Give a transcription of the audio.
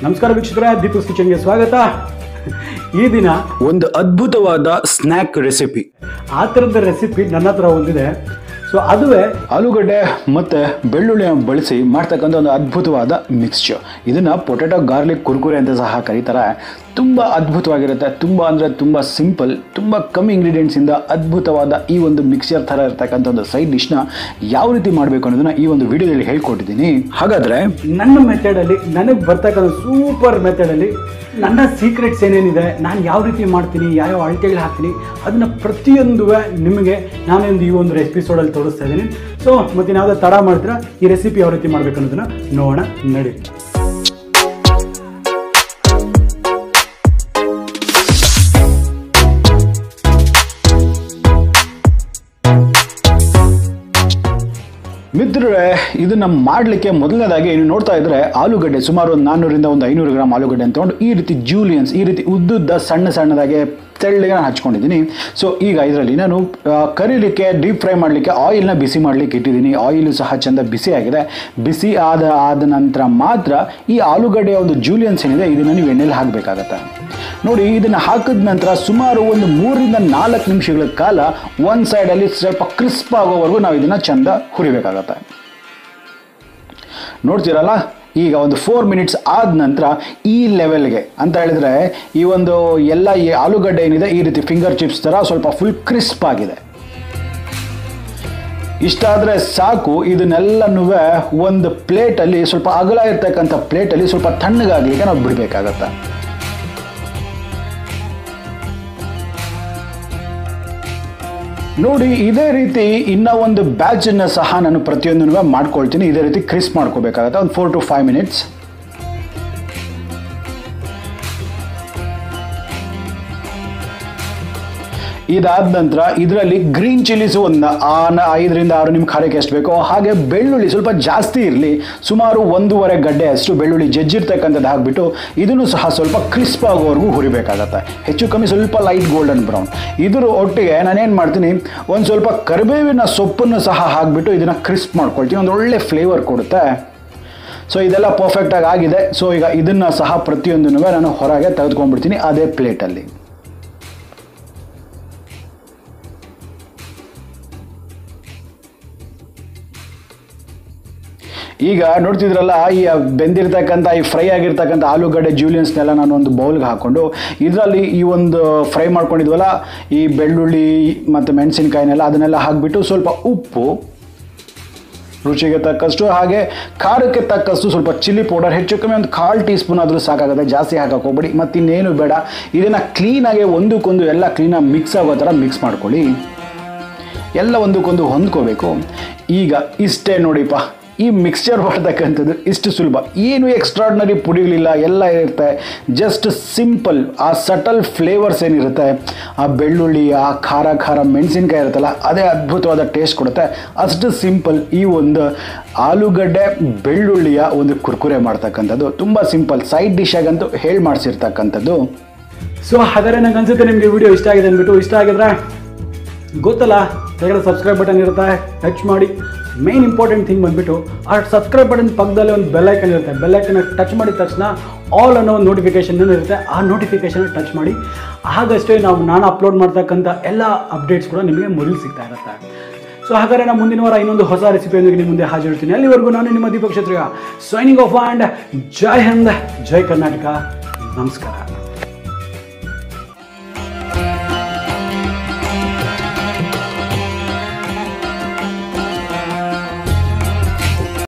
ನಮಸ್ಕಾರ ವೀಕ್ಷಕರೇ ದೀಪಕ್ ಕಿಚನ್ಗೆ ಸ್ವಾಗತ ಈ ದಿನ ಒಂದು ಅದ್ಭುತವಾದ ಸ್ನ್ಯಾಕ್ ರೆಸಿಪಿ ಆ ಥರದ ರೆಸಿಪಿ ನನ್ನ ಹತ್ರ ಒಂದಿದೆ ಸೊ ಅದುವೇ ಆಲೂಗಡ್ಡೆ ಮತ್ತು ಬೆಳ್ಳುಳ್ಳಿಯನ್ನು ಬಳಸಿ ಮಾಡ್ತಕ್ಕಂಥ ಒಂದು ಅದ್ಭುತವಾದ ಮಿಕ್ಸ್ಚರ್ ಇದನ್ನು ಪೊಟೆಟೊ ಗಾರ್ಲಿಕ್ ಕುರ್ಕುರೆ ಅಂತ ಸಹ ಕರೀತಾರೆ ತುಂಬ ಅದ್ಭುತವಾಗಿರುತ್ತೆ ತುಂಬ ಅಂದರೆ ತುಂಬ ಸಿಂಪಲ್ ತುಂಬ ಕಮ್ಮಿ ಇಂಗ್ರೀಡಿಯೆಂಟ್ಸಿಂದ ಅದ್ಭುತವಾದ ಈ ಒಂದು ಮಿಕ್ಸ್ಚರ್ ಥರ ಇರ್ತಕ್ಕಂಥ ಒಂದು ಸೈಡ್ ಡಿಶ್ನ ಯಾವ ರೀತಿ ಮಾಡಬೇಕು ಅನ್ನೋದನ್ನ ಈ ಒಂದು ವಿಡಿಯೋದಲ್ಲಿ ಹೇಳ್ಕೊಟ್ಟಿದ್ದೀನಿ ಹಾಗಾದರೆ ನನ್ನ ಮೆಥಡಲ್ಲಿ ನನಗೆ ಬರ್ತಕ್ಕಂಥ ಸೂಪರ್ ಮೆಥಡಲ್ಲಿ ನನ್ನ ಸೀಕ್ರೆಟ್ಸ್ ಏನೇನಿದೆ ನಾನು ಯಾವ ರೀತಿ ಮಾಡ್ತೀನಿ ಯಾವ್ಯಾವ ಅಳತೆಗಳು ಹಾಕ್ತೀನಿ ಅದನ್ನು ಪ್ರತಿಯೊಂದು ನಿಮಗೆ ನಾನೊಂದು ಈ ಒಂದು ಎಪಿಸೋಡಲ್ಲಿ ತೋರಿಸ್ತಾ ಇದ್ದೀನಿ ಸೊ ಮತ್ತೆ ಯಾವುದೇ ತಡ ಮಾಡ್ತೀರಾ ಈ ರೆಸಿಪಿ ಯಾವ ರೀತಿ ಮಾಡಬೇಕು ಅನ್ನೋದನ್ನ ನೋಡೋಣ ನಡಿ ಮಿತ್ರರೇ ಇದನ್ನು ಮಾಡಲಿಕ್ಕೆ ಮೊದಲನೇದಾಗಿ ನೀವು ನೋಡ್ತಾ ಇದ್ರೆ ಆಲೂಗಡ್ಡೆ ಸುಮಾರು ಒಂದು ನಾನ್ನೂರಿಂದ ಒಂದು ಐನೂರು ಗ್ರಾಮ್ ಆಲೂಗಡ್ಡೆ ಅಂತ ತೊಗೊಂಡು ಈ ರೀತಿ ಜೂಲಿಯನ್ಸ್ ಈ ರೀತಿ ಉದ್ದುದ್ದ ಸಣ್ಣ ಸಣ್ಣದಾಗಿ ತೆಳ್ಳಗೆ ನಾನು ಹಚ್ಕೊಂಡಿದ್ದೀನಿ ಸೊ ಈಗ ಇದರಲ್ಲಿ ನಾನು ಆ, ಕರೀಲಿಕ್ಕೆ ಡೀಪ್ ಫ್ರೈ ಮಾಡಲಿಕ್ಕೆ ಆಯಿಲ್ನ ಬಿಸಿ ಮಾಡಲಿಕ್ಕೆ ಇಟ್ಟಿದ್ದೀನಿ ಆಯಿಲು ಸಹ ಚೆಂದ ಬಿಸಿ ಆಗಿದೆ ಬಿಸಿ ಆದ ಆದ ನಂತರ ಮಾತ್ರ ಈ ಆಲೂಗಡ್ಡೆಯ ಒಂದು ಜೂಲಿಯನ್ಸ್ ಏನಿದೆ ಇದನ್ನು ನೀವು ಎಣ್ಣೆಲಿ ಹಾಕಬೇಕಾಗತ್ತೆ ನೋಡಿ ಇದನ್ನು ಹಾಕಿದ ನಂತರ ಸುಮಾರು ಒಂದು ಮೂರರಿಂದ ನಾಲ್ಕು ನಿಮಿಷಗಳ ಕಾಲ ಒಂದು ಸೈಡಲ್ಲಿ ಸ್ವಲ್ಪ ಕ್ರಿಸ್ಪ್ ಆಗೋವರೆಗೂ ನಾವು ಇದನ್ನು ಚೆಂದ ಹುರಿಬೇಕಾಗತ್ತೆ ನೋಡ್ತೀರಲ್ಲ ಈಗ ಒಂದು ಫೋರ್ ಮಿನಿಟ್ಸ್ ಆದ ನಂತರ ಈ ಲೆವೆಲ್ಗೆ ಅಂತ ಹೇಳಿದ್ರೆ ಈ ಒಂದು ಎಲ್ಲ ಈ ಆಲೂಗಡ್ಡೆ ಏನಿದೆ ಈ ರೀತಿ ಫಿಂಗರ್ ಚಿಪ್ಸ್ ಥರ ಸ್ವಲ್ಪ ಫುಲ್ ಕ್ರಿಸ್ಪ್ ಆಗಿದೆ ಇಷ್ಟಾದರೆ ಸಾಕು ಇದನ್ನೆಲ್ಲನೂ ಒಂದು ಪ್ಲೇಟಲ್ಲಿ ಸ್ವಲ್ಪ ಅಗಲ ಇರ್ತಕ್ಕಂಥ ಪ್ಲೇಟಲ್ಲಿ ಸ್ವಲ್ಪ ತಣ್ಣಗಾಗಲಿಕ್ಕೆ ನಾವು ಬಿಡಬೇಕಾಗತ್ತೆ ನೋಡಿ ಇದೇ ರೀತಿ ಇನ್ನ ಒಂದು ಬ್ಯಾಚನ್ನು ಸಹ ನಾನು ಪ್ರತಿಯೊಂದನ್ನು ಮಾಡ್ಕೊಳ್ತೀನಿ ಇದೇ ರೀತಿ ಕ್ರಿಸ್ಪ್ ಮಾಡ್ಕೋಬೇಕಾಗತ್ತೆ ಒಂದು ಫೋರ್ ಟು ಫೈವ್ ಮಿನಿಟ್ಸ್ ಇದಾದ ನಂತರ ಇದರಲ್ಲಿ ಗ್ರೀನ್ ಚಿಲ್ಲೀಸ್ ಒಂದು ಆ- ಐದರಿಂದ ಆರು ನಿಮ್ಮ ಖಾರಕ್ಕೆ ಎಷ್ಟು ಬೇಕೋ ಹಾಗೆ ಬೆಳ್ಳುಳ್ಳಿ ಸ್ವಲ್ಪ ಜಾಸ್ತಿ ಇರಲಿ ಸುಮಾರು ಒಂದೂವರೆ ಗಡ್ಡೆ ಅಷ್ಟು ಬೆಳ್ಳುಳ್ಳಿ ಜಜ್ಜಿರ್ತಕ್ಕಂಥದ್ದು ಹಾಕ್ಬಿಟ್ಟು ಇದನ್ನು ಸಹ ಸ್ವಲ್ಪ ಕ್ರಿಸ್ಪ್ ಆಗೋವರೆಗೂ ಹುರಿಬೇಕಾಗತ್ತೆ ಹೆಚ್ಚು ಕಮ್ಮಿ ಸ್ವಲ್ಪ ಲೈಟ್ ಗೋಲ್ಡನ್ ಬ್ರೌನ್ ಇದ್ರ ಒಟ್ಟಿಗೆ ನಾನೇನು ಮಾಡ್ತೀನಿ ಒಂದು ಸ್ವಲ್ಪ ಕರಿಬೇವಿನ ಸೊಪ್ಪನ್ನು ಸಹ ಹಾಕಿಬಿಟ್ಟು ಇದನ್ನು ಕ್ರಿಸ್ಪ್ ಮಾಡ್ಕೊಳ್ತೀನಿ ಒಂದು ಒಳ್ಳೆ ಫ್ಲೇವರ್ ಕೊಡುತ್ತೆ ಸೊ ಇದೆಲ್ಲ ಪರ್ಫೆಕ್ಟಾಗಿ ಆಗಿದೆ ಸೊ ಈಗ ಇದನ್ನು ಸಹ ಪ್ರತಿಯೊಂದನ್ನು ನಾನು ಹೊರಗೆ ತೆಗೆದುಕೊಂಡ್ಬಿಡ್ತೀನಿ ಅದೇ ಪ್ಲೇಟಲ್ಲಿ ಈಗ ನೋಡ್ತಿದ್ರಲ್ಲ ಈ ಬೆಂದಿರ್ತಕ್ಕಂಥ ಈ ಫ್ರೈ ಆಗಿರ್ತಕ್ಕಂಥ ಆಲೂಗಡ್ಡೆ ಜೂಲಿಯನ್ಸ್ನೆಲ್ಲ ನಾನು ಒಂದು ಬೌಲ್ಗೆ ಹಾಕ್ಕೊಂಡು ಇದರಲ್ಲಿ ಈ ಒಂದು ಫ್ರೈ ಮಾಡ್ಕೊಂಡಿದ್ವಲ್ಲ ಈ ಬೆಳ್ಳುಳ್ಳಿ ಮತ್ತು ಮೆಣಸಿನ್ಕಾಯಿನೆಲ್ಲ ಅದನ್ನೆಲ್ಲ ಹಾಕಿಬಿಟ್ಟು ಸ್ವಲ್ಪ ಉಪ್ಪು ರುಚಿಗೆ ತಕ್ಕಷ್ಟು ಹಾಗೆ ಖಾರಕ್ಕೆ ತಕ್ಕಷ್ಟು ಸ್ವಲ್ಪ ಚಿಲ್ಲಿ ಪೌಡರ್ ಹೆಚ್ಚು ಕಮ್ಮಿ ಒಂದು ಕಾಲು ಟೀ ಸ್ಪೂನ್ ಆದರೂ ಸಾಕಾಗುತ್ತೆ ಜಾಸ್ತಿ ಹಾಕಕ್ಕೆ ಹೋಗ್ಬೇಡಿ ಮತ್ತು ಇನ್ನೇನು ಬೇಡ ಇದನ್ನು ಕ್ಲೀನಾಗಿ ಒಂದಕ್ಕೊಂದು ಎಲ್ಲ ಕ್ಲೀನಾಗಿ ಮಿಕ್ಸ್ ಆಗೋ ಥರ ಮಿಕ್ಸ್ ಮಾಡ್ಕೊಳ್ಳಿ ಎಲ್ಲ ಒಂದಕ್ಕೊಂದು ಹೊಂದ್ಕೋಬೇಕು ಈಗ ಇಷ್ಟೇ ನೋಡಿಪ್ಪ ಈ ಮಿಕ್ಸ್ಚರ್ ಮಾಡ್ತಕ್ಕಂಥದ್ದು ಇಷ್ಟು ಸುಲಭ ಏನು ಎಕ್ಸ್ಟ್ರಾರ್ಡ್ನರಿ ಪುಡಿಗಳಿಲ್ಲ ಎಲ್ಲ ಇರುತ್ತೆ ಜಸ್ಟ್ ಸಿಂಪಲ್ ಆ ಸಟಲ್ ಫ್ಲೇವರ್ಸ್ ಏನಿರುತ್ತೆ ಆ ಬೆಳ್ಳುಳ್ಳಿ ಆ ಖಾರ ಖಾರ ಮೆಣಸಿನ್ಕಾಯಿ ಇರುತ್ತಲ್ಲ ಅದೇ ಅದ್ಭುತವಾದ ಟೇಸ್ಟ್ ಕೊಡುತ್ತೆ ಅಷ್ಟು ಸಿಂಪಲ್ ಈ ಒಂದು ಆಲೂಗಡ್ಡೆ ಬೆಳ್ಳುಳ್ಳಿಯ ಒಂದು ಕುರ್ಕುರೆ ಮಾಡ್ತಕ್ಕಂಥದ್ದು ತುಂಬ ಸಿಂಪಲ್ ಸೈಡ್ ಡಿಶಾಗಂತೂ ಹೇಳಿ ಮಾಡಿಸಿರ್ತಕ್ಕಂಥದ್ದು ಸೊ ಹಾಗಾದ್ರೆ ನಂಗೆ ಅನ್ಸುತ್ತೆ ನಿಮಗೆ ವಿಡಿಯೋ ಇಷ್ಟ ಆಗಿದೆ ಅಂದ್ಬಿಟ್ಟು ಇಷ್ಟ ಆಗಿದ್ರೆ ಗೊತ್ತಲ್ಲ ಕೆಳಗಡೆ ಸಬ್ಸ್ಕ್ರೈಬ್ ಬಟನ್ ಇರುತ್ತೆ ಟಚ್ ಮಾಡಿ ಮೇನ್ ಇಂಪಾರ್ಟೆಂಟ್ ಥಿಂಗ್ ಬಂದ್ಬಿಟ್ಟು ಆ ಸಬ್ಸ್ಕ್ರೈಬ್ ಬಟನ್ ಪಕ್ಕದಲ್ಲಿ ಒಂದು ಬೆಲ್ಲೈಕನ್ ಇರುತ್ತೆ ಬೆಲ್ಲೈಕನ್ ಟಚ್ ಮಾಡಿದ ತಕ್ಷಣ ಆಲ್ ಅನ್ನೋ ಒಂದು ನೋಟಿಫಿಕೇಶನ್ ಇರುತ್ತೆ ಆ ನೋಟಿಫಿಕೇಶನ್ ಟಚ್ ಮಾಡಿ ಆಗಷ್ಟೇ ನಾವು ನಾನು ಅಪ್ಲೋಡ್ ಮಾಡ್ತಕ್ಕಂಥ ಎಲ್ಲ ಅಪ್ಡೇಟ್ಸ್ ಕೂಡ ನಿಮಗೆ ಮೊದಲು ಸಿಗ್ತಾ ಇರುತ್ತೆ ಸೊ ಹಾಗಾದ್ರೆ ನಾನು ಮುಂದಿನ ವಾರ ಇನ್ನೊಂದು ಹೊಸ ರೆಸಿಪಿಯೊಂದಿಗೆ ನಿಮ್ಮ ಮುಂದೆ ಹಾಜರಿರ್ತೀನಿ ಅಲ್ಲಿವರೆಗೂ ನಾನು ನಿಮ್ಮ Deepak Kshatriya signing off and Jai Hind Jai Karnataka ನಮಸ್ಕಾರ